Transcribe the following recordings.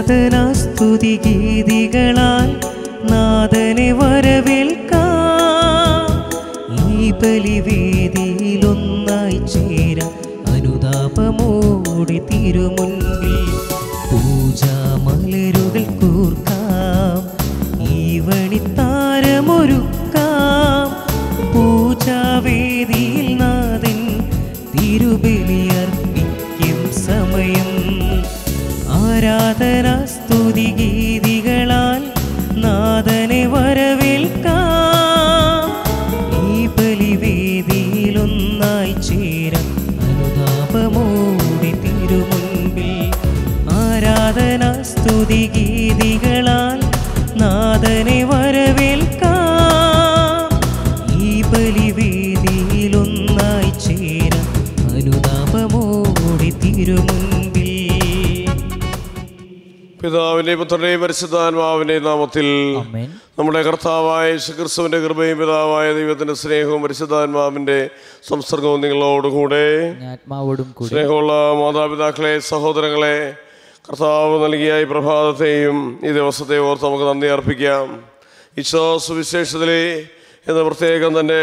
ആരാധനാ സ്തുതി ഗീതികളാൽ നാഥനെ വരവേൽക്കാം ഈ ബലിവേദിയിലൊന്നായി ചേരാം അനുതാപമോടെ തിരുമുൻപിൽ പൂജാമലരുകൾ കൂർക്കാം ഈ വണിത്താരമൊരുക്കാം പൂജാവേദിയിൽ നാഥൻ തിരുബലിയർപ്പിക്കും സമയം ആരാധന സ്തുതി ഗീതികളാൽ നാഥനെ വരവേൽക്കാം ഈ ബലിവേദിയിലൊന്നായി ചേരാം അനുതാപമോടി തിരുമുൻപിൽ ആരാധന സ്തുതി ഗീതികളാൽ നാഥനെ വരവേൽക്കാം ഈ ബലിവേദിയിലൊന്നായി ചേരാം അനുതാപമോടി തിരുമുൻപിൽ പിതാവിന്റെ പുത്രന്റെയും പരിശുദ്ധാത്മാവിന്റെയും നാമത്തിൽ ആമേൻ നമ്മുടെ കർത്താവായ യേശുക്രിസ്തുവിന്റെ കൃപയും പിതാവായ ദൈവത്തിന്റെ സ്നേഹവും പരിശുദ്ധാത്മാവിന്റെ സംസർഗവും നിങ്ങളോടുകൂടെ ഞാൻ ആത്മാവോടും കൂടി സ്നേഹമുള്ള മാതാപിതാക്കളെ സഹോദരങ്ങളെ കർത്താവ് നൽകിയ ഈ പ്രഭാതത്തെയും ഈ ദിവസത്തെ ഓർത്ത് നമുക്ക് നന്ദി അർപ്പിക്കാം ഈശോ സുവിശേഷത്തിലെ എന്ന് പ്രത്യേകം തന്നെ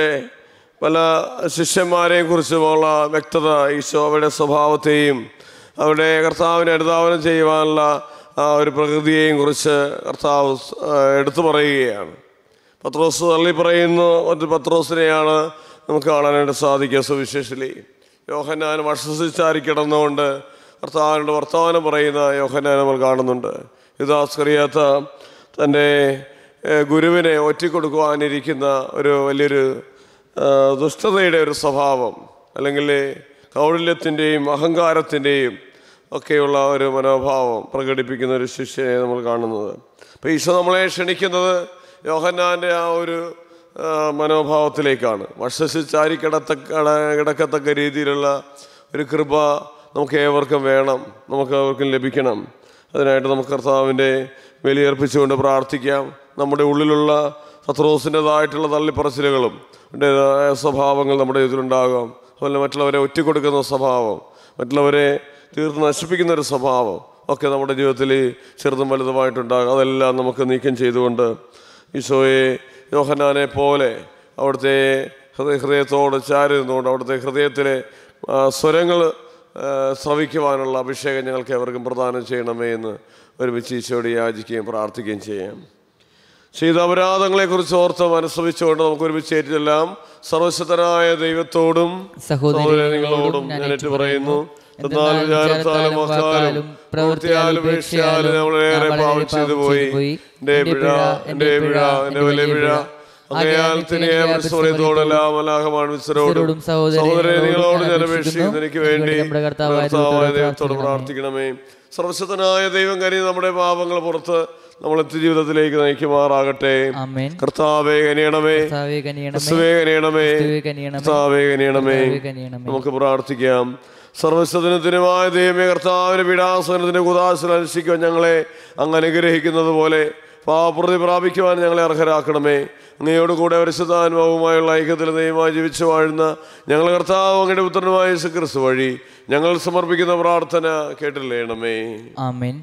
പല ശിഷ്യന്മാരെയും കുറിച്ചുമുള്ള വ്യക്തത ഈശോ അവരുടെ സ്വഭാവത്തെയും അവരുടെ കർത്താവിനെ അനുധാവനം ചെയ്യുവാനുള്ള ആ ഒരു പ്രകൃതിയെയും കുറിച്ച് കർത്താവ് ആ, എടുത്തു പറയുകയാണ് പത്രോസ് തള്ളി പറയുന്നു ഒരു പത്രോസിനെയാണ് നമുക്ക് കാണാനായിട്ട് സാധിക്കുക സുവിശേഷലി യോഹന്നാൻ വഷസിച്ചാരി കിടന്നുകൊണ്ട് കർത്താവിനോട് വർത്തമാനം പറയുന്ന യോഹന്നാൻ നമ്മൾ കാണുന്നുണ്ട് ഇതാസ്കറിയാത്ത തൻ്റെ ഏഹ്, ഗുരുവിനെ ഒറ്റിക്കൊടുക്കുവാനിരിക്കുന്ന ഒരു വലിയൊരു ആ, ദുഷ്ടതയുടെ ഒരു സ്വഭാവം അല്ലെങ്കിൽ കൗടില്യത്തിൻ്റെയും അഹങ്കാരത്തിൻ്റെയും ഒക്കെയുള്ള ഒരു മനോഭാവം പ്രകടിപ്പിക്കുന്ന ഒരു ശിഷ്യനെ നമ്മൾ കാണുന്നത് അപ്പോൾ ഈശോ നമ്മളെ ക്ഷണിക്കുന്നത് യോഹന്നാൻ്റെ ആ ഒരു ആ, മനോഭാവത്തിലേക്കാണ് വർഷസിച്ചാരി കിടത്ത കട- കിടക്കത്തക്ക രീതിയിലുള്ള ഒരു കൃപ നമുക്ക് ഏവർക്കും വേണം നമുക്ക് ഏവർക്കും ലഭിക്കണം അതിനായിട്ട് നമുക്ക് കർത്താവിൻ്റെ ബലിയർപ്പിച്ചുകൊണ്ട് പ്രാർത്ഥിക്കാം നമ്മുടെ ഉള്ളിലുള്ള പത്രോസിൻ്റെതായിട്ടുള്ള തള്ളിപ്പറച്ചിലുകളും അതിൻ്റെതായ സ്വഭാവങ്ങൾ നമ്മുടെ ഇതിലുണ്ടാകാം അതുപോലെ മറ്റുള്ളവരെ ഒറ്റിക്കൊടുക്കുന്ന സ്വഭാവം മറ്റുള്ളവരെ തീർത്ത് നശിപ്പിക്കുന്ന ഒരു സ്വഭാവം ഒക്കെ നമ്മുടെ ജീവിതത്തിൽ ചെറുതും വലുതുമായിട്ടുണ്ടാകും അതെല്ലാം നമുക്ക് നീക്കം ചെയ്തുകൊണ്ട് ഈശോയെ യോഹനാനെ പോലെ അവിടുത്തെ ഹൃദയ ഹൃദയത്തോട് ചാരി നിന്നുകൊണ്ട് അവിടുത്തെ ഹൃദയത്തിലെ ആ, സ്വരങ്ങൾ ആ, ശ്രവിക്കുവാനുള്ള അഭിഷേകം ഞങ്ങൾക്ക് എവർക്കും പ്രദാനം ചെയ്യണമേ എന്ന് ഒരുമിച്ച് ഈശോയോട് യാചിക്കുകയും പ്രാർത്ഥിക്കുകയും ചെയ്യാം ചെയ്ത അപരാധങ്ങളെക്കുറിച്ച് ഓർത്ത് മനസ്സവിച്ചുകൊണ്ട് നമുക്ക് ഒരുമിച്ച് ഏറ്റെല്ലാം സർവശക്തനായ ദൈവത്തോടും സഹോദരങ്ങളോടും ഞാൻ ഏറ്റു പറയുന്നു എന്നാൽ വിചാരത്താലും വാക്കാലും പ്രവൃത്തിയാലും ഉപേക്ഷയാലും നമ്മളേറെ പാപം ചെയ്തു പോയി എൻ്റെ പിഴ എൻ്റെ പിഴ എൻ്റെ വലിയ പിഴ അങ്ങയാൽ തിരിയോടെല്ലാം അലാഹമാണ് മിശ്രോടും സഹോദരനെ നിങ്ങളോട് ഞാൻ അപേക്ഷിക്കുന്നു എനിക്ക് വേണ്ടി നമ്മുടെ കർത്താവായ കർത്താവായ ദൈവത്തോട് ദൈവത്തോട് പ്രാർത്ഥിക്കണമേ സർവശക്തനായ ദൈവം കരി നമ്മുടെ പാപങ്ങൾ പുറത്ത് നമ്മളെ ജീവിതത്തിലേക്ക് നയിക്കുമാറാകട്ടെ ആമേൻ കർത്താവേ കനിയണമേ കർത്താവേ കനിയണമേ ക്രിസ്തുവേ കനിയണമേ ക്രിസ്തുവേ കനിയണമേ കർത്താവേ കനിയണമേ കർത്താവേ കനിയണമേ നമുക്ക് പ്രാർത്ഥിക്കാം സർവസ്വതനത്തിനുമായ ദൈവമേ കർത്താവിന്റെ പീഡാസനത്തിന്റെ കുദാശന അനുഷ്ഠിക്കുവാൻ ഞങ്ങളെ അങ്ങ് അനുഗ്രഹിക്കുന്നത് പോലെ പാപപ്രതി പ്രാപിക്കുവാൻ ഞങ്ങളെ അർഹരാക്കണമേ അങ്ങയോട് കൂടെ പരിശുദ്ധാനുഭവമായുള്ള ഐക്യത്തിൽ ദൈവമായി ജീവിച്ചു വാഴുന്ന ഞങ്ങൾ കർത്താവ് അങ്ങയുടെ പുത്രനുമായ യേശു ക്രിസ്തു വഴി ഞങ്ങൾ സമർപ്പിക്കുന്ന പ്രാർത്ഥന കേട്ടില്ലേണമേ ആമേൻ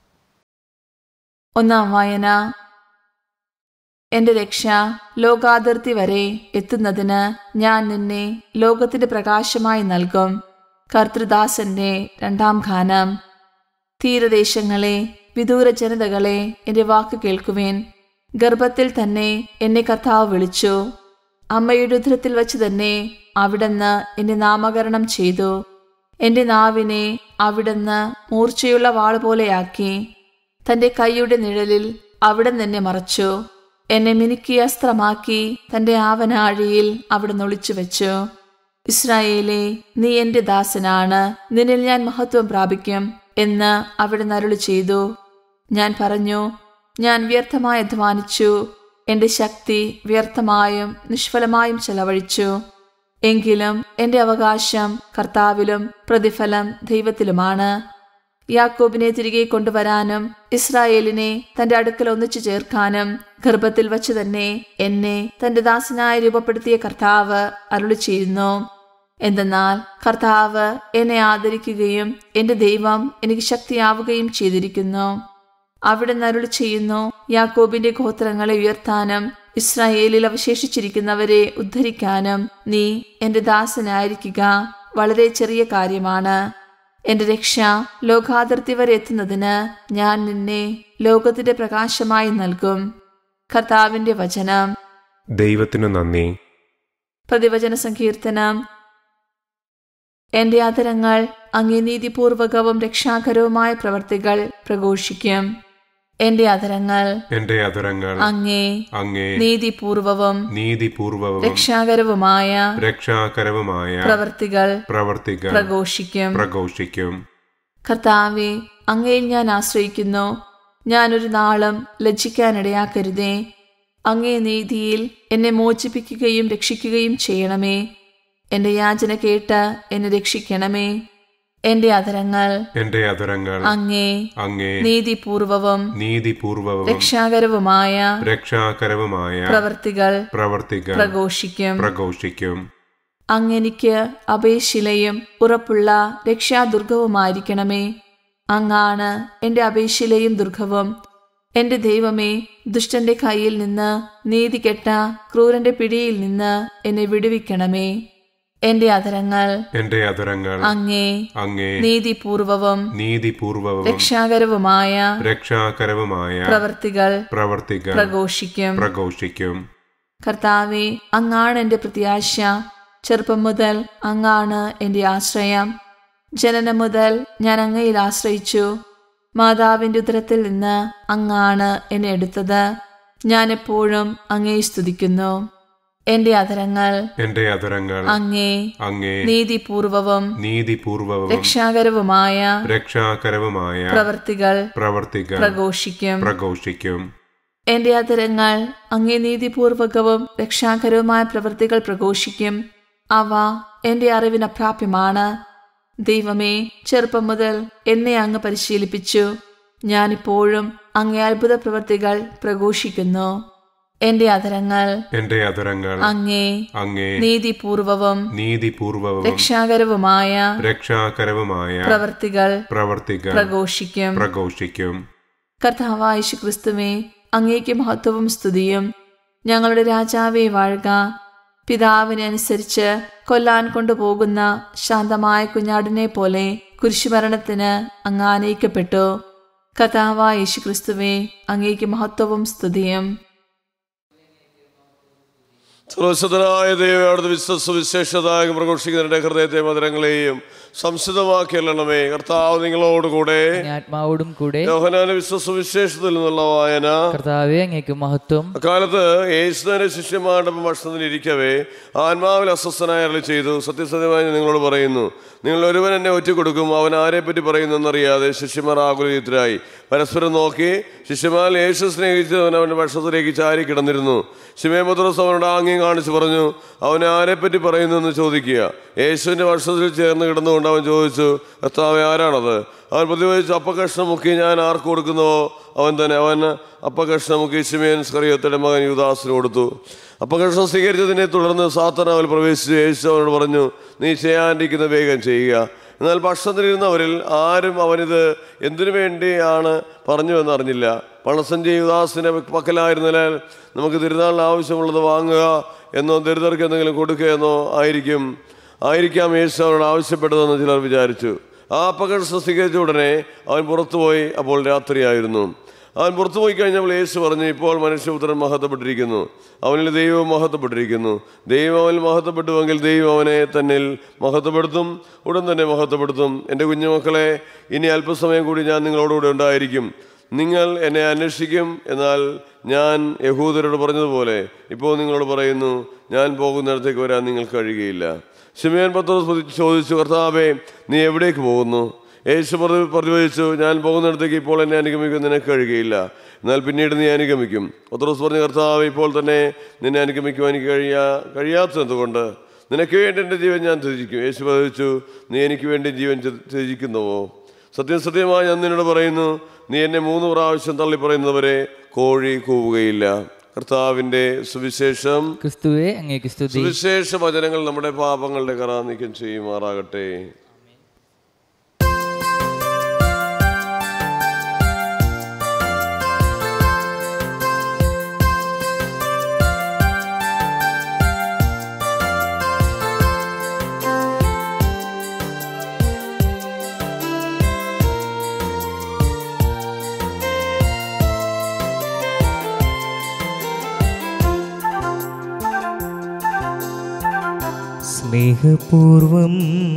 ഒന്നാം വായന എന്റെ രക്ഷ ലോകാതിർത്തി വരെ എത്തുന്നതിന് ഞാൻ നിന്നെ ലോകത്തിന്റെ പ്രകാശമായി നൽകും കർത്തൃദാസന്റെ രണ്ടാം ഖാനം തീരദേശങ്ങളെ വിദൂര ജനതകളെ എന്റെ വാക്ക് കേൾക്കുവേൻ ഗർഭത്തിൽ തന്നെ എന്നെ കർത്താവ് വിളിച്ചു അമ്മയുടെ ഉദരത്തിൽ വച്ച് തന്നെ അവിടുന്ന് എന്നെ നാമകരണം ചെയ്തു എന്റെ നാവിനെ അവിടുന്ന് മൂർച്ചയുള്ള വാള് പോലെയാക്കി തന്റെ കൈയുടെ നിഴലിൽ അവിടെ എന്നെ മറച്ചു എന്നെ മിനുക്കി അസ്ത്രമാക്കി തന്റെ ആവനാഴിയിൽ അവിടെ ഒളിച്ചു വെച്ചു ഇസ്രായേലേ നീ എന്റെ ദാസനാണ് നിന്നിൽ ഞാൻ മഹത്വം പ്രാപിക്കും എന്ന് അവിടെ നരുളി ചെയ്തു ഞാൻ പറഞ്ഞു ഞാൻ വ്യർത്ഥമായി അധ്വാനിച്ചു എന്റെ ശക്തി വ്യർത്ഥമായും നിഷ്ഫലമായും ചെലവഴിച്ചു എങ്കിലും എന്റെ അവകാശം കർത്താവിലും പ്രതിഫലം ദൈവത്തിലുമാണ് യാക്കോബിനെ തിരികെ കൊണ്ടുവരാനും ഇസ്രായേലിനെ തന്റെ അടുക്കൽ ഒന്നിച്ചു ചേർക്കാനും ഗർഭത്തിൽ വച്ച് തന്നെ എന്നെ തന്റെ ദാസനായി രൂപപ്പെടുത്തിയ കർത്താവ് അരുളി ചെയ്യുന്നു എന്തെന്നാൽ കർത്താവ് എന്നെ ആദരിക്കുകയും എന്റെ ദൈവം എനിക്ക് ശക്തിയാവുകയും ചെയ്തിരിക്കുന്നു അവിടെ നരുളി ചെയ്യുന്നു യാക്കോബിന്റെ ഗോത്രങ്ങളെ ഉയർത്താനും ഇസ്രായേലിൽ അവശേഷിച്ചിരിക്കുന്നവരെ ഉദ്ധരിക്കാനും നീ എന്റെ ദാസനായിരിക്കുക വളരെ ചെറിയ കാര്യമാണ് എന്റെ രക്ഷ ലോകാതിർത്തി വരെ എത്തുന്നതിന് ഞാൻ നിന്നെ ലോകത്തിന്റെ പ്രകാശമായി നൽകും കർത്താവിന്റെ വചനം ദൈവത്തിനു നന്ദി പ്രതിവചന സങ്കീർത്തനം എന്റെ ആദരങ്ങൾ അങ്ങേ നീതിപൂർവകവും രക്ഷാകരവുമായ പ്രവർത്തികൾ പ്രഘോഷിക്കും എന്റെ ആദരങ്ങൾ എന്റെ അതരങ്ങൾ അങ്ങേ അങ്ങേ നീതിപൂർവവും നീതിപൂർവവും രക്ഷാകരവുമായ രക്ഷാകരവുമായ പ്രവർത്തികൾ പ്രവർത്തികൾ പ്രഘോഷിക്കും പ്രഘോഷിക്കും കർത്താവെ അങ്ങയിൽ ഞാൻ ആശ്രയിക്കുന്നു ഞാനൊരു നാളും ലജ്ജിക്കാനിടയാക്കരുതേ അങ്ങേ നീതിയിൽ എന്നെ മോചിപ്പിക്കുകയും രക്ഷിക്കുകയും ചെയ്യണമേ എന്റെ യാചന കേട്ട് എന്നെ രക്ഷിക്കണമേ എന്റെ അതരങ്ങൾ എന്റെ അതരങ്ങൾ അങ്ങേ അങ്ങേ നീതിപൂർവവും നീതിപൂർവവും രക്ഷാകരവുമായ രക്ഷാകരവുമായ പ്രവർത്തികൾ പ്രവർത്തികൾ പ്രഘോഷിക്കും പ്രഘോഷിക്കും അങ്ങെനിക്ക് അപേശിലയും ഉറപ്പുള്ള രക്ഷാദുർഗവുമായിരിക്കണമേ അങ്ങാണ് എന്റെ അപേശിലയും ദുർഗവും എന്റെ ദൈവമേ ദുഷ്ടന്റെ കയ്യിൽ നിന്ന് നീതി കെട്ട ക്രൂരന്റെ പിടിയിൽ നിന്ന് എന്നെ വിടുവിക്കണമേ എന്റെ അതരങ്ങൾ എന്റെ അതരങ്ങൾ അങ്ങേ അങ്ങേ നീതിപൂർവവും നീതിപൂർവവും രക്ഷാകരവുമായ രക്ഷാകരവുമായ പ്രവർത്തികൾ പ്രവർത്തികൾ പ്രഘോഷിക്കും പ്രഘോഷിക്കും കർത്താവെ അങ്ങാണ് എന്റെ പ്രത്യാശ ചെറുപ്പം മുതൽ അങ്ങാണ് എന്റെ ആശ്രയം ജനനം മുതൽ ഞാൻ അങ്ങയിൽ ആശ്രയിച്ചു മാതാവിന്റെ ഉദരത്തിൽ നിന്ന് അങ്ങാണ് എന്നെ എടുത്തത് ഞാൻ എപ്പോഴും അങ്ങേ സ്തുതിക്കുന്നു എന്റെ അതരങ്ങൾ എന്റെ അതരങ്ങൾ അങ്ങേ അങ്ങേ നീതിപൂർവവും നീതിപൂർവവും രക്ഷാകരവുമായ രക്ഷാകരവുമായ പ്രവർത്തികൾ പ്രവർത്തികൾ പ്രഘോഷിക്കും പ്രഘോഷിക്കും എന്റെ അതരങ്ങൾ അങ്ങേ നീതിപൂർവകവും രക്ഷാകരവുമായ പ്രവൃത്തികൾ പ്രഘോഷിക്കും അവ എന്റെ അറിവിന് അപ്രാപ്യമാണ് ദൈവമേ ചെറുപ്പം മുതൽ എന്നെ അങ്ങ് പരിശീലിപ്പിച്ചു ഞാനിപ്പോഴും അങ്ങേ അത്ഭുത പ്രവൃത്തികൾ പ്രഘോഷിക്കുന്നു എന്റെ അതരങ്ങൾ എന്റെ അതരങ്ങൾ അങ്ങേ അങ്ങേ നീതിപൂർവവും നീതിപൂർവവും രക്ഷാകരവുമായ രക്ഷാകരവുമായ പ്രവൃത്തികൾ പ്രവർത്തികൾ പ്രഘോഷിക്കും പ്രഘോഷിക്കും കർത്താവായ യേശു ക്രിസ്തുവേ അങ്ങേക്ക് മഹത്വവും സ്തുതിയും ഞങ്ങളുടെ രാജാവേ വാഴുക പിതാവിനെ അനുസരിച്ച് കൊല്ലാൻ കൊണ്ടുപോകുന്ന ശാന്തമായ കുഞ്ഞാടിനെ പോലെ കുരിശുമരണത്തിന് അങ്ങ് ആനയിക്കപ്പെട്ടു കർത്താവായ യേശു ക്രിസ്തുവേ അങ്ങേക്ക് മഹത്വവും സ്തുതിയും സർവശതനായ ദൈവം അവിടുത്തെ വിശ്വസ വിശേഷതായും പ്രഘോഷിക്കുന്നതിന്റെ ഹൃദയത്തെ മധുരങ്ങളെയും സംസിതമാക്കി അല്ലണമേ കർത്താവ് നിങ്ങളോടുകൂടെ അങ്ങേ ആത്മാവോടും കൂടെ യോഹനാന വിശ്വസ വിശേഷത്തിൽ നിന്നുള്ള വായന കർത്താവെ അങ്ങേക്ക് മഹത്വം അക്കാലത്ത് യേശുവിന്റെ ശിഷ്യന്മാരുടെ ഭക്ഷണത്തിൽ ഇരിക്കവേ ആത്മാവിൽ അസ്വസ്ഥനായ അരുളി ചെയ്തു സത്യസത്യമായി ഞാൻ നിങ്ങളോട് പറയുന്നു നിങ്ങൾ ഒരുവൻ എന്നെ ഒറ്റ കൊടുക്കും അവൻ ആരെപ്പറ്റി പറയുന്നെന്നറിയാതെ ശിഷ്യന്മാർ ആകുലചിത്തരായി പരസ്പരം നോക്കി ശിഷ്യന്മാർ യേശു സ്നേഹിച്ചവൻ അവൻ്റെ ഭക്ഷണത്തിലേക്ക് ചാരി കിടന്നിരുന്നു ശിമേപത്രോസ് അവനോട് ആംഗ്യം കാണിച്ചു പറഞ്ഞു അവൻ ആരെപ്പറ്റി പറയുന്നെന്ന് ചോദിക്കുക യേശുവിൻ്റെ ഭക്ഷണത്തിൽ ചേർന്ന് കിടന്നുകൊണ്ട് അവൻ ചോദിച്ചു കർത്താവെ ആരാണത് അവൻ പ്രതിവചിച്ചു അപ്പകഷ്ണം മുക്കി ഞാൻ ആർക്ക് കൊടുക്കുന്നുവോ അവൻ തന്നെ അവൻ അപ്പകഷ്ണം മുക്കി ശിമേൻ സ്കറിയത്തിന്റെ മകൻ യുദാസിന് കൊടുത്തു അപ്പകഷ്ണം സ്വീകരിച്ചതിനെ തുടർന്ന് സാത്തനാവിൽ പ്രവേശിച്ചു യേശു അവനോട് പറഞ്ഞു നീ ചെയ്യാനിരിക്കുന്ന വേഗം ചെയ്യുക എന്നാൽ ഭക്ഷണത്തിലിരുന്നവരിൽ ആരും അവനിത് എന്തിനു വേണ്ടിയാണ് പറഞ്ഞു എന്നറിഞ്ഞില്ല പണസഞ്ചി യുദാസിന്റെ പക്കലായിരുന്നാൽ നമുക്ക് തിരുനാളിന് ആവശ്യമുള്ളത് വാങ്ങുക എന്നോ ദരിദ്രർക്ക് എന്തെങ്കിലും കൊടുക്കുക എന്നോ ആയിരിക്കും ആയിരിക്കാം യേശു അവനോട് ആവശ്യപ്പെട്ടതെന്ന് ചിലർ വിചാരിച്ചു ആ അപകടം സ്വീകരിച്ച ഉടനെ അവൻ പുറത്തുപോയി അപ്പോൾ രാത്രിയായിരുന്നു അവൻ പുറത്തു പോയി കഴിഞ്ഞപ്പോൾ യേശു പറഞ്ഞു ഇപ്പോൾ മനുഷ്യപുത്രൻ മഹത്വപ്പെട്ടിരിക്കുന്നു അവനിൽ ദൈവം മഹത്വപ്പെട്ടിരിക്കുന്നു ദൈവം അവനിൽ മഹത്വപ്പെട്ടുവെങ്കിൽ ദൈവം അവനെ തന്നിൽ മഹത്വപ്പെടുത്തും ഉടൻ തന്നെ മഹത്വപ്പെടുത്തും എൻ്റെ കുഞ്ഞുമക്കളെ ഇനി അല്പസമയം കൂടി ഞാൻ നിങ്ങളോടുകൂടെ ഉണ്ടായിരിക്കും നിങ്ങൾ എന്നെ അന്വേഷിക്കും എന്നാൽ ഞാൻ യഹൂദരോട് പറഞ്ഞതുപോലെ ഇപ്പോൾ നിങ്ങളോട് പറയുന്നു ഞാൻ പോകുന്നിടത്തേക്ക് വരാൻ നിങ്ങൾക്ക് കഴിയുകയില്ല ശിമയൻ പത്രോസ് ചോദിച്ചു കർത്താവേ നീ എവിടേക്ക് പോകുന്നു യേശു പ്രതി പ്രതിവചിച്ചു ഞാൻ പോകുന്നിടത്തേക്ക് ഇപ്പോൾ എന്നെ അനുഗമിക്കും നിനക്ക് കഴിയുകയില്ല എന്നാൽ പിന്നീട് നീ അനുഗമിക്കും പത്രോസ് പറഞ്ഞു കർത്താവ് ഇപ്പോൾ തന്നെ നിന്നെ അനുഗമിക്കുവാൻ എനിക്ക് കഴിയാ കഴിയാത്തത് എന്തുകൊണ്ട് നിനക്ക് വേണ്ടി എൻ്റെ ജീവൻ ഞാൻ ത്യജിക്കും യേശു പ്രതിവചിച്ചു നീ എനിക്ക് വേണ്ടി ജീവൻ ത്യ- ത്യജിക്കുന്നുവോ സത്യം സത്യമായി ഞാൻ നിന്നോട് പറയുന്നു നീ എന്നെ മൂന്ന് പ്രാവശ്യം തള്ളി പറയുന്നവരെ കോഴി കൂവുകയില്ല കർത്താവിൻ്റെ സുവിശേഷം ക്രിസ്തുവെ അങ്ങേക്ക് സ്തുതി സുവിശേഷ വചനങ്ങൾ നമ്മുടെ പാപങ്ങളുടെ കറ നീക്കം ചെയ്യുമാറാകട്ടെ സ്നേഹപൂർവം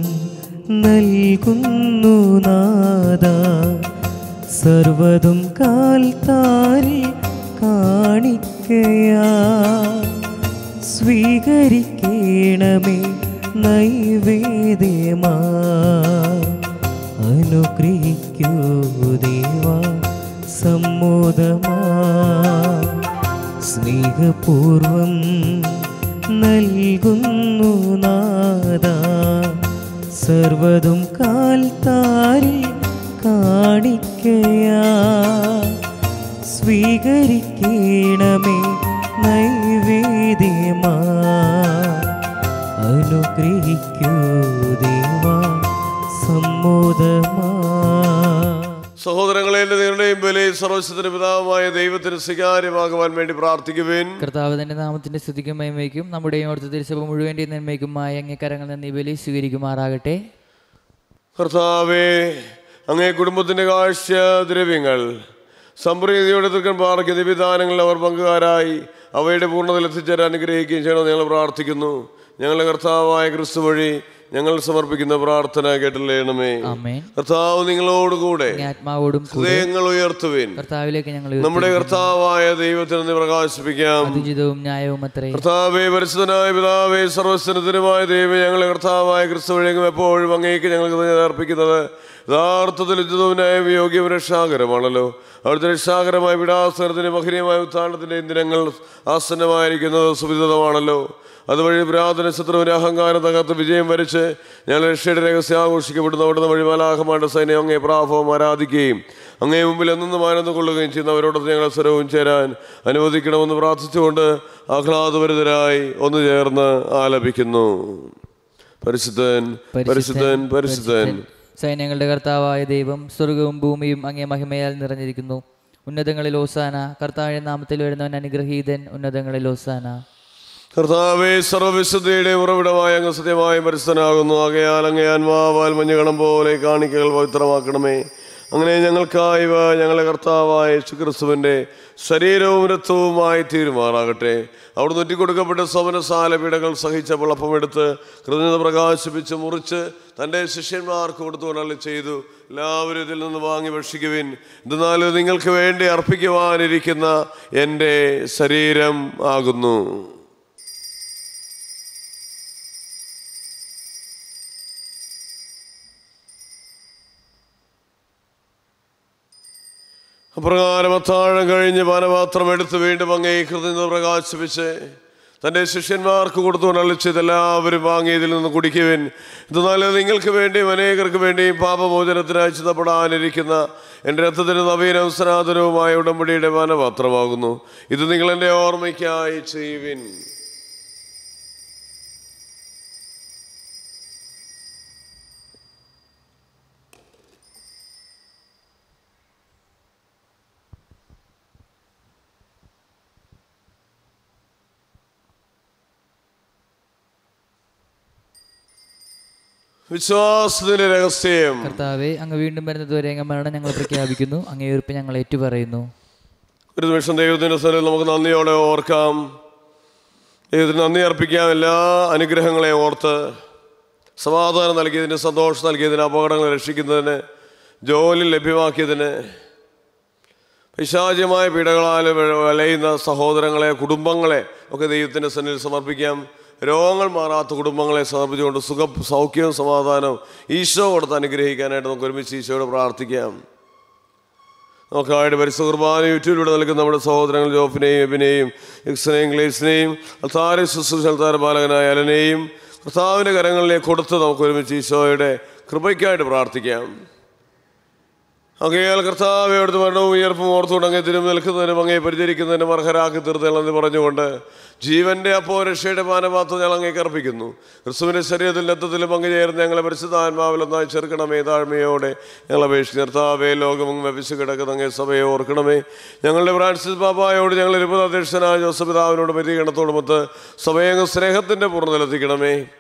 നൽകുന്നു നാദ സർവതും കാൽത്താരിൽ കാണിക്കയാ സ്വീകരിക്കണമേ നൈവേദ്യമാ അനുഗ്രഹിക്കൂ ദേവ സമ്മോദമാ സ്നേഹപൂർവം നൽകുന്നു നാദ സർവതും കാൽത്താരിൽ കാണിക്കയാ സ്വീകരിക്കണമേ നൈവേദ്യമാ അനുഗ്രഹിക്കൂ ദേവ സമ്മോദമാ സഹോദരങ്ങളെ എൻ്റെ നിങ്ങളുടെയും ബലി സർവസ്വത്തിന് പിതാവുമായ ദൈവത്തിന് സ്വീകാര്യമാകുവാൻ വേണ്ടി പ്രാർത്ഥിക്കുവേൻ കർത്താവ് തന്റെ നാമത്തിന്റെ സ്തുതിക്കും മഹിമയ്ക്കും നമ്മുടെയും ഓർത്ത തിരുസഭ മുഴുവൻ്റെ നന്മയ്ക്കുമായ അങ്ങേക്കരങ്ങൾ നിന്ന് ഈ ബലി സ്വീകരിക്കുമാറാകട്ടെ കർത്താവേ അങ്ങേ കുടുംബത്തിൻ്റെ കാഴ്ച ദ്രവ്യങ്ങൾ സംപ്രീതിയോടെ തീർക്കാൻ പാർക്കുന്ന വിധാനങ്ങളിൽ അവർ പങ്കുകാരായി അവയുടെ പൂർണ്ണതയിൽ എത്തിച്ചേരാൻ അനുഗ്രഹിക്കുകയും ചെയ്യണമെന്ന് ഞങ്ങൾ പ്രാർത്ഥിക്കുന്നു ഞങ്ങളുടെ കർത്താവായ ക്രിസ്തു വഴി ഞങ്ങൾ സമർപ്പിക്കുന്ന പ്രാർത്ഥന കേട്ടില്ലേണമേ ആമേൻ കർത്താവ് നിങ്ങളോടുകൂടെ അങ്ങേ ആത്മാവോടും കൂടെ ഹൃദയങ്ങൾ ഉയർത്തുവേൻ കർത്താവിലേക്ക് ഞങ്ങൾ നമ്മുടെ കർത്താവായ ദൈവത്തിൽ നിന്ന് പ്രകാശിപ്പിക്കാം അതിജിതവും ന്യായവും അത്രേ കർത്താവേ പരിശുദ്ധനായ പിതാവേ സർവസ്വനത്തിനുമായ ദൈവം ഞങ്ങളെ കർത്താവായ ക്രിസ്തു വഴിയെങ്കിലും എപ്പോഴും അങ്ങേക്ക് ഞങ്ങൾ കൃതജ്ഞത അർപ്പിക്കുന്നത് യഥാർത്ഥത്തിൽ ഉചിതവുനായ യോഗ്യവും രക്ഷാകരമാണല്ലോ അവിടുത്തെ രക്ഷാകരമായ വിടാസനത്തിന് മഹനീയമായ ഉത്ഥാനത്തിൻ്റെയും ദിനങ്ങൾ ആസന്നമായിരിക്കുന്നത് സുവിദിതമാണല്ലോ അതുവഴി പുരാതന ശത്രുവിന്റെ അഹങ്കാരം തകർത്ത് വിജയം വരിച്ച് ഞങ്ങൾ രക്ഷയുടെ രഹസ്യം ആഘോഷിക്കപ്പെടുന്ന അവിടുന്ന് വഴി മലാഹമാരുടെ സൈന്യം അങ്ങേ പ്രാഭവം ആരാധിക്കുകയും അങ്ങേ മുമ്പിൽ എന്നും ആനന്ദം കൊള്ളുകയും ചെയ്യുന്ന അവരോടൊത്ത് ഞങ്ങൾ സ്വരവും ചേരാൻ അനുവദിക്കണമെന്ന് പ്രാർത്ഥിച്ചുകൊണ്ട് ആഹ്ലാദഭരിതരായി ഒന്ന് ചേർന്ന് ആലപിക്കുന്നു പരിശുദ്ധൻ പരിശുദ്ധൻ പരിശുദ്ധൻ സൈന്യങ്ങളുടെ കർത്താവായ ദൈവം സ്വർഗവും ഭൂമിയും അങ്ങേ മഹിമയാൽ നിറഞ്ഞിരിക്കുന്നു ഉന്നതങ്ങളിൽ ഓസാന കർത്താവിന്റെ നാമത്തിൽ വരുന്നവൻ അനുഗ്രഹീതൻ ഉന്നതങ്ങളിൽ ഓസാന കർത്താവേ സർവവിശുദ്ധിയുടെ ഉറവിടമായ അങ്ങ് സത്യമായ പരിസ്ഥനാകുന്നു ആകയാൽ അങ്ങേ ആത്മാവാൽ മഞ്ഞുകണം പോലെ കാണിക്കകൾ പവിത്രമാക്കണമേ അങ്ങനെ ഞങ്ങൾക്കായി ഇവ ഞങ്ങളെ കർത്താവായ യേശുക്രിസ്തുവിൻ്റെ ശരീരവും രക്തവുമായി തീരുമാറാകട്ടെ അവിടെ നുറ്റിക്കൊടുക്കപ്പെട്ട സ്വമനസാല പീഡകൾ സഹിച്ചപ്പോൾ അപ്പമെടുത്ത് കൃതജ്ഞത പ്രകാശിപ്പിച്ച് മുറിച്ച് തൻ്റെ ശിഷ്യന്മാർക്ക് കൊടുത്തുകൊണ്ടല്ല ചെയ്തു എല്ലാവരും ഇതിൽ നിന്ന് വാങ്ങി ഭക്ഷിക്കുവിൻ എന്നാൽ ഇത് നിങ്ങൾക്ക് വേണ്ടി അർപ്പിക്കുവാനിരിക്കുന്ന എൻ്റെ ശരീരം ആകുന്നു അപ്രകാരം അത്താഴം കഴിഞ്ഞ് പാനപാത്രം എടുത്ത് വീണ്ടും അങ്ങേ കൃതജ്ഞത പ്രകാശിപ്പിച്ച് തൻ്റെ ശിഷ്യന്മാർക്ക് കൊടുത്തുകൊണ്ട് അളിച്ചത് എല്ലാവരും വാങ്ങി ഇതിൽ നിന്ന് കുടിക്കുവിൻ എന്നാൽ നിങ്ങൾക്ക് വേണ്ടിയും അനേകർക്ക് വേണ്ടിയും പാപമോചനത്തിനായി ചിതപ്പെടാനിരിക്കുന്ന എൻ്റെ രക്തത്തിന് നവീനവും സനാതനവുമായ ഉടമ്പടിയുടെ പാനപാത്രമാകുന്നു ഇത് നിങ്ങൾ എൻ്റെ ഓർമ്മയ്ക്കായി ചെയ്യുവിൻ വിശ്വാസത്തിന്റെ രഹസ്യം കർത്താവെ അങ്ങ് വീണ്ടും വരുന്നതുവരെ അങ്ങ് മരണം ഞങ്ങൾ പ്രഖ്യാപിക്കുന്നു അങ്ങേ ഉറപ്പ് ഞങ്ങൾ ഏറ്റുപറയുന്നു ഒരു നിമിഷം ദൈവത്തിൻ്റെ സ്ഥലം നമുക്ക് നന്ദിയോടെ ഓർക്കാം ദൈവത്തിന് നന്ദി അർപ്പിക്കാം എല്ലാ അനുഗ്രഹങ്ങളെയും ഓർത്ത് സമാധാനം നൽകിയതിന് സന്തോഷം നൽകിയതിന് അപകടങ്ങൾ രക്ഷിക്കുന്നതിന് ജോലി ലഭ്യമാക്കിയതിന് പൈശാചികമായ പീഡകളാൽ വ- വലയുന്ന സഹോദരങ്ങളെ കുടുംബങ്ങളെ ഒക്കെ ദൈവത്തിൻ്റെ സന്നിധിയിൽ സമർപ്പിക്കാം രോഗങ്ങൾ മാറാത്ത കുടുംബങ്ങളെ സമർപ്പിച്ചുകൊണ്ട് സുഖ സൗഖ്യവും സമാധാനവും ഈശോ കൊടുത്ത് അനുഗ്രഹിക്കാനായിട്ട് നമുക്ക് ഒരുമിച്ച് ഈശോയോട് പ്രാർത്ഥിക്കാം നമുക്കായിട്ട് പരിശുദ്ധ കുർബാന യൂട്യൂബിലൂടെ നൽകുന്ന നമ്മുടെ സഹോദരങ്ങൾ ജോഫിനെയും എബിനെയും ഇക്സനെയും ഗ്ലേസിനെയും അൽത്താരെ ശുശ്രൂഷ അൽത്താര ബാലകനായ അലനെയും കർത്താവിൻ്റെ കരങ്ങളിലേക്ക് കൊടുത്ത് നമുക്ക് ഒരുമിച്ച് ഈശോയുടെ കൃപയ്ക്കായിട്ട് പ്രാർത്ഥിക്കാം അങ്ങയാൽ കർത്താവ് അവിടുത്തെ മരണവും ഉയർപ്പും ഓർത്തുകൊണ്ട് അങ്ങേ തിരുമ്പ് നിൽക്കുന്നതിനും അങ്ങേ പരിചരിക്കുന്നതിനും അർഹരാക്കി തീർത്തല്ലെന്ന് പറഞ്ഞുകൊണ്ട് ജീവന്റെ അപ്പോ രക്ഷയുടെ പാനപാത്രം ഞങ്ങൾ അങ്ങേക്ക് അർപ്പിക്കുന്നു ക്രിസ്തുവിന്റെ ശരീരത്തിൽ രക്തത്തിലും പങ്കുചേർന്ന് ഞങ്ങളെ പരിശുദ്ധാത്മാവിലൊന്നായി ചേർക്കണമേ താഴ്മയോടെ ഞങ്ങൾ അപേക്ഷിച്ച് നിർത്താവേ ലോകവും വ്യപിച്ച് കിടക്കുന്ന അങ്ങേ സഭയെ ഓർക്കണമേ ഞങ്ങളുടെ ഫ്രാൻസിസ് ബാബായോട് ഞങ്ങൾ ഇരുപത് അധ്യക്ഷനായ ജോസഫ് പിതാവിനോട് പരിഗണത്തോടുമൊത്ത് സഭയെ അങ്ങ് സ്നേഹത്തിന്റെ പൂർണ്ണതലെത്തിക്കണമേ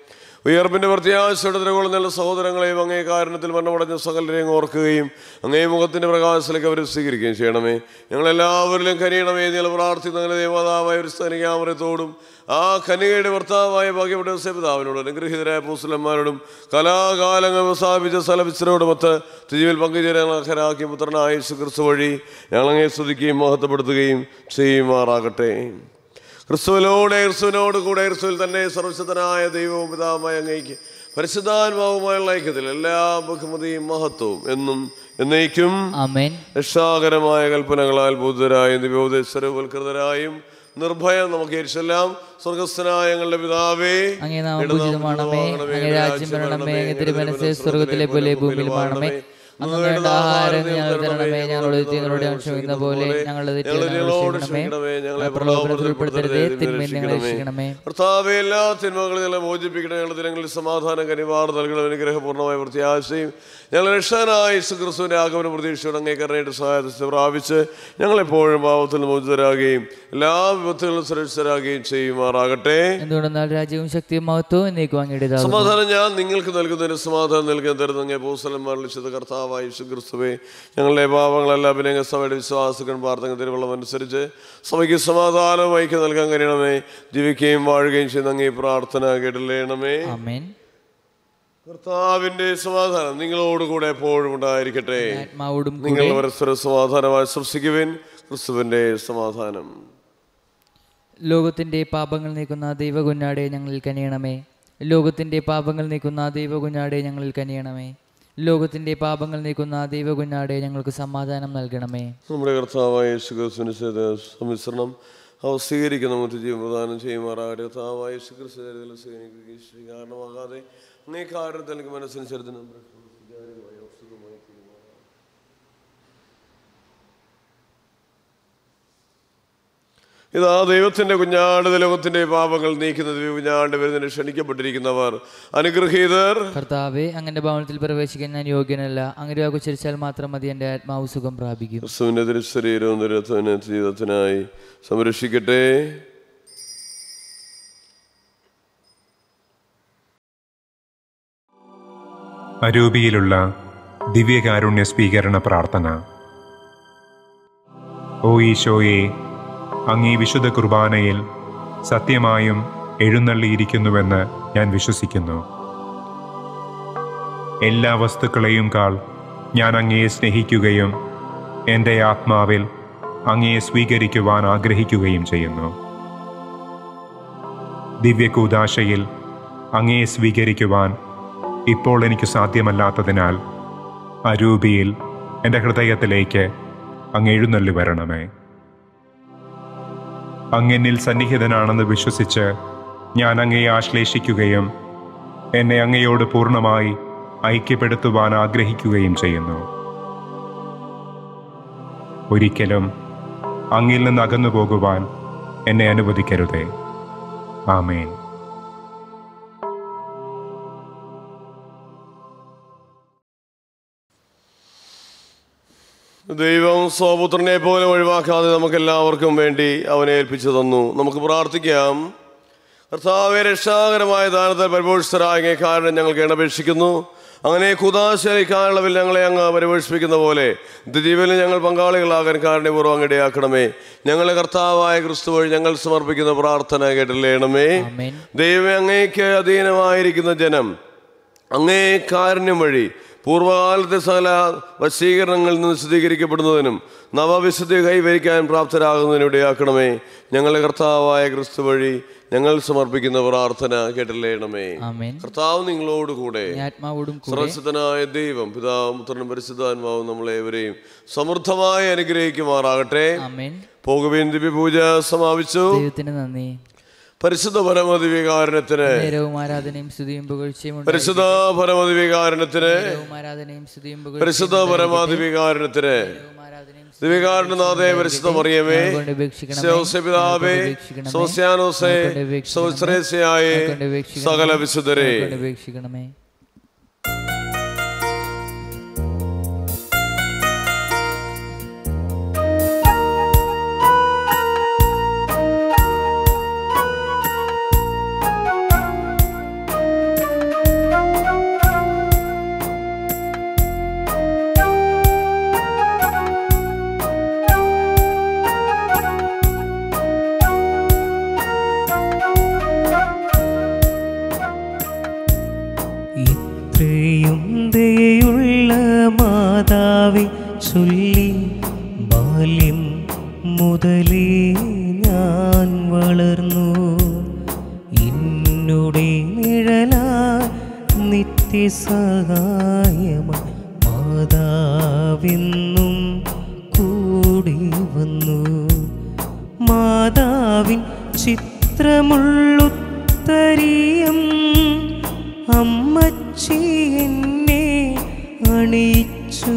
ഉയർപ്പിന്റെ പ്രത്യാശയുടെ നിലകൊള്ളുന്ന സഹോദരങ്ങളെയും അങ്ങേ കാരണത്തിൽ മരണമടഞ്ഞ സകലരെയും ഓർക്കുകയും അങ്ങേ മുഖത്തിന്റെ പ്രകാശത്തിലേക്ക് അവരെ സ്വീകരിക്കുകയും ചെയ്യണമേ ഞങ്ങളെല്ലാവരിലും കനിയണമേ നിങ്ങൾ പ്രാർത്ഥിക്കുന്ന ദേവതാവായ ഒരു സ്ഥാനികാമരത്തോടും ആ കനികയുടെ ഭർത്താവായ ഭാഗ്യപ്പെട്ട സേപിതാവിനോടും അനുഗ്രഹീതരായ പൂസലന്മാരോടും കലാകാലങ്ങൾ സ്ഥാപിച്ച സ്ഥലവിച്ചരോടുമൊത്ത് തിരുവിൽ പങ്കുചേരാക്കി പുത്രനായ ക്രിസ്തു വഴി ഞങ്ങളങ്ങെ സ്തുതിക്കുകയും മഹത്വപ്പെടുത്തുകയും ചെയ്യുമാറാകട്ടെ ക്രിസ്തുവിനോട് ക്രിസ്തുവിനോട് കൂടെ ക്രിസ്തുവിൽ തന്നെ സർവശക്തനായ ദൈവവും പിതാവുമായ അങ്ങേക്ക് പരിശുദ്ധാത്മാവുമായുള്ള ഐക്യത്തിൽ എല്ലാ ബഹുമതിയും മഹത്വവും എന്നും എന്നേക്കും അമേൻ രക്ഷാകരമായ കൽപ്പനകളാൽ ബുദ്ധരായും ദിവ്യോദേശരവൽകൃതരായും നിർഭയം നമുക്ക് ഏരിച്ചെല്ലാം സ്വർഗസ്ഥനായ ഞങ്ങളുടെ പിതാവേ അങ്ങേ നാമം പൂജിതമാണമേ അങ്ങേ രാജ്യം വരണമേ അങ്ങേ തിരുമനസ് സ്വർഗത്തിലെ പോലെ ഭൂമിയിലുമാണമേ അന്ന് വേണ്ട ആഹാരം ഞങ്ങൾ തരണമേ ഞങ്ങളുടെ തീയനോട് ക്ഷമിക്കുന്ന പോലെ ഞങ്ങളുടെ തെറ്റുകളോട് ക്ഷമിക്കണമേ ഞങ്ങളെ പ്രലോഭനത്തിൽ ഉൾപ്പെടുത്തരുതേ തിന്മയിൽ ഞങ്ങളെ രക്ഷിക്കണമേ കർത്താവെ എല്ലാ തിന്മകളും ഞങ്ങളെ മോചിപ്പിക്കണം ഞങ്ങളുടെ ദിനങ്ങളിൽ സമാധാനം കനിവാർ നൽകണം അനുഗ്രഹപൂർണ്ണമായ പ്രത്യാശയും ഞങ്ങൾ രക്ഷകനായ ക്രിസ്തുവിന്റെ ആഗമന പ്രതീക്ഷയോടെ അങ്ങേ കരുണയുടെ സഹായത്തെ പ്രാപിച്ച് ഞങ്ങളെപ്പോഴും പാവത്തിൽ മോചിതരാകുകയും എല്ലാ വിപത്തുകളും സുരക്ഷിതരാകുകയും ചെയ്യുമാറാകട്ടെ എന്തുകൊണ്ടെന്നാൽ രാജ്യവും ശക്തിയും മഹത്വവും എന്നേക്കും അങ്ങയുടേതാകും സമാധാനം ഞാൻ നിങ്ങൾക്ക് നൽകുന്നതിന് സമാധാനം നൽകാൻ തരുന്ന പൂസലന്മാർ വിശുദ്ധ കർത്താവായ ക്രിസ്തുവേ ഞങ്ങളുടെ പാപങ്ങളെല്ലാം പിന്നെ സഭയുടെ വിശ്വാസകൻ പ്രാർത്ഥന തിരുവള്ളം അനുസരിച്ച് സഭയ്ക്ക് സമാധാനം ഐക്യം നൽകാൻ കഴിയണമേ ജീവിക്കുകയും വാഴുകയും ചെയ്യുന്ന അങ്ങേ പ്രാർത്ഥന കേട്ടില്ലേണമേ അമേൻ കർത്താവിന്റെ സമാധാനം നിങ്ങളോടുകൂടെ എപ്പോഴും ഉണ്ടായിരിക്കട്ടെ ആത്മാവോടും നിങ്ങൾ കൂടെ പരസ്പര സമാധാനമായി സൃഷ്ടിക്കുവിൻ ക്രിസ്തുവിന്റെ സമാധാനം ലോകത്തിന്റെ പാപങ്ങൾ നീക്കുന്ന ദൈവകുഞ്ഞാടെ ഞങ്ങളിൽ കനിയണമേ ലോകത്തിന്റെ പാപങ്ങൾ നീക്കുന്ന ദൈവകുഞ്ഞാടെ ഞങ്ങളിൽ കനിയണമേ ലോകത്തിന്റെ പാപങ്ങൾ നീക്കുന്ന ദൈവകുഞ്ഞാടെ ഞങ്ങൾക്ക് സമാധാനം നൽകണമേ നമ്മുടെ കർത്താവായ യേശുക്രിസ്തുവിന് സമ്മിശ്രണം അവ സ്വീകരിക്കുന്ന മുത്ത് ജീവൻ പ്രദാനം ചെയ്യുമാറാകട്ടെ കർത്താവായ യേശുക്രിസ്തു സ്വീകരിക്കുകയും കാരണമാകാതെ നീ കാരണത്തിൽ എനിക്ക് മനസ്സനുസരിച്ച് ഇതാ ദൈവത്തിന്റെ കുഞ്ഞാട് ലോകത്തിന്റെ പാപങ്ങൾ നീക്കുന്നത് കുഞ്ഞാണ്ട് വരുന്നതിന് ക്ഷണിക്കപ്പെട്ടിരിക്കുന്നവർ അനുഗ്രഹീതർ കർത്താവെ അങ്ങന്റെ ഭവനത്തിൽ പ്രവേശിക്കാൻ ഞാൻ യോഗ്യനല്ല അങ്ങനെ ഉച്ചരിച്ചാൽ മാത്രം മതി എൻ്റെ ആത്മാവ് സുഖം പ്രാപിക്കും ക്രിസ്തുവിന്റെ തിരുശരീരവും നിരത്തിന് ജീവിതത്തിനായി സംരക്ഷിക്കട്ടെ അരൂപിയിലുള്ള ദിവ്യകാരുണ്യ സ്വീകരണ പ്രാർത്ഥന ഓ ഈശോയെ അങ്ങീ വിശുദ്ധ കുർബാനയിൽ സത്യമായും എഴുന്നള്ളിയിരിക്കുന്നുവെന്ന് ഞാൻ വിശ്വസിക്കുന്നു എല്ലാ വസ്തുക്കളെയും കാൾ ഞാൻ അങ്ങയെ സ്നേഹിക്കുകയും എൻ്റെ ആത്മാവിൽ അങ്ങയെ സ്വീകരിക്കുവാൻ ആഗ്രഹിക്കുകയും ചെയ്യുന്നു ദിവ്യകൂദാശയിൽ അങ്ങയെ സ്വീകരിക്കുവാൻ ഇപ്പോൾ എനിക്ക് സാധ്യമല്ലാത്തതിനാൽ അരൂപിയിൽ എൻ്റെ ഹൃദയത്തിലേക്ക് അങ്ങ് എഴുന്നള്ളി വരണമേ അങ്ങെന്നിൽ സന്നിഹിതനാണെന്ന് വിശ്വസിച്ച് ഞാൻ അങ്ങയെ ആശ്ലേഷിക്കുകയും എന്നെ അങ്ങയോട് പൂർണ്ണമായി ഐക്യപ്പെടുത്തുവാൻ ആഗ്രഹിക്കുകയും ചെയ്യുന്നു ഒരിക്കലും അങ്ങിൽ നിന്ന് അകന്നു പോകുവാൻ എന്നെ അനുവദിക്കരുതേ ആമേൻ ദൈവം സ്വപുത്രനെ പോലെ ഒഴിവാക്കാതെ നമുക്ക് എല്ലാവർക്കും വേണ്ടി അവനെ ഏൽപ്പിച്ചു തന്നു നമുക്ക് പ്രാർത്ഥിക്കാം കർത്താവെ രക്ഷാകരമായ ദാനത്തെ പരിപോഷിതരായ കാരണം ഞങ്ങൾക്ക് എണ്ണപേക്ഷിക്കുന്നു അങ്ങനെ കുതാശയിക്കാനുള്ളവിൽ ഞങ്ങളെ അങ്ങ് പരിപോഷിപ്പിക്കുന്ന പോലെ ദിവ്യയിൽ ഞങ്ങൾ പങ്കാളികളാകാൻ കാരണപൂർവ്വം അങ്ങ് ഇടയാക്കണമേ ഞങ്ങളെ കർത്താവായ ക്രിസ്തു വഴി ഞങ്ങൾ സമർപ്പിക്കുന്ന പ്രാർത്ഥന കേട്ടില്ലേണമേ ആമേൻ ദൈവമേ അങ്ങേക്ക് അധീനമായിരിക്കുന്ന ജനം അങ്ങേ കാരുണ്യം വഴി പൂർവ്വകാലത്തെ സകല വശീകരണങ്ങളിൽ നിന്ന് സ്ഥിരീകരിക്കപ്പെടുന്നതിനും നവവിശുദ്ധി കൈവരിക്കാൻ പ്രാപ്തരാകുന്നതിനും ഇടയാക്കണമേ ഞങ്ങളുടെ കർത്താവായ ക്രിസ്തു വഴി ഞങ്ങൾ സമർപ്പിക്കുന്ന പ്രാർത്ഥന കേട്ടില്ലേണമേ ആമേൻ കർത്താവ് നിങ്ങളോടുകൂടെ ഈ ആത്മാവോടും കൂടെ സർവശക്തനായ ദൈവം പിതാവും പുത്രനും പരിശുദ്ധാത്മാവും നമ്മളേവരെയും സമൃദ്ധമായി അനുഗ്രഹിക്കുമാറാകട്ടെ ആമേൻ പോകുവിൻ ദിവ്യപൂജ സമാപിച്ചു ദൈവത്തിന് നന്ദി പരിശുദ്ധ പരമദിവികാരണത്തിന് നേരവും ആരാധനയും സ്തുതിയും പുകഴ്ചയും ഉണ്ടായിരിക്കട്ടെ. പരിശുദ്ധ പരമദിവികാരണത്തിന് നേരവും ആരാധനയും സ്തുതിയും പുകഴ്ചയും പരിശുദ്ധ പരമാദിവികാരണത്തിന് നേരവും ആരാധനയും ദിവികാരണനാഥേ പരിശുദ്ധ മറിയമേ ഞങ്ങളെക്കൊണ്ട് ഉപേക്ഷിക്കണമേ. പിതാവേ ഞങ്ങളെക്കൊണ്ട് ഉപേക്ഷിക്കണമേ. സോസ്യാനോസേ ഞങ്ങളെക്കൊണ്ട് ഉപേക്ഷിക്കണമേ. സോസ്രേസ്യായേ ഞങ്ങളെക്കൊണ്ട് ഉപേക്ഷിക്കണമേ. സകല വിശുദ്ധരെ ഞങ്ങളെക്കൊണ്ട് ഉപേക്ഷിക്കണമേ ഇത്രയും ദയുള്ള മാതാവെ ചൊല്ലി ബാല്യം മുതലേ ഞാൻ വളർന്നു എന്നുടെ നിഴലാ നിത്യസഹായമായി മാതാവെന്നും കൂടി വന്നു മാതാവിൻ ചിത്രമുള്ളുത്തരിയം അമ്മച്ചി എന്നെ അണിയിച്ചു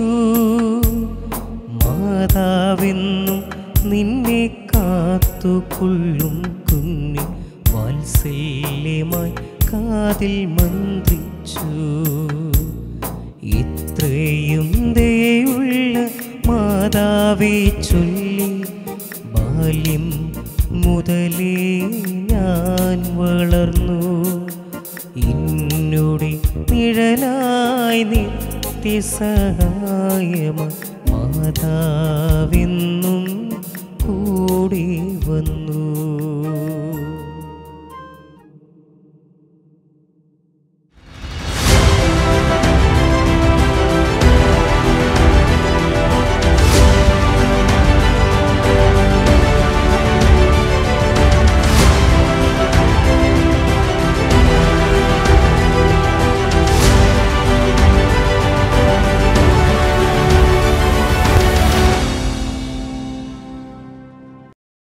മാതാവെന്നും നിന്നെ കാത്തുകൊള്ളും കുഞ്ഞി വാത്സല്യമായി കാതിൽ മന്ത്രിച്ചു ഇത്രയും ദയുള്ള മാതാവേ ചൊല്ലി ബാല്യം മുതലേ ഞാൻ വളർന്നു ഇന്നുടെ നിഴലായി നിത്യസഹായമായി മാതാവെന്നും കൂടി വന്നു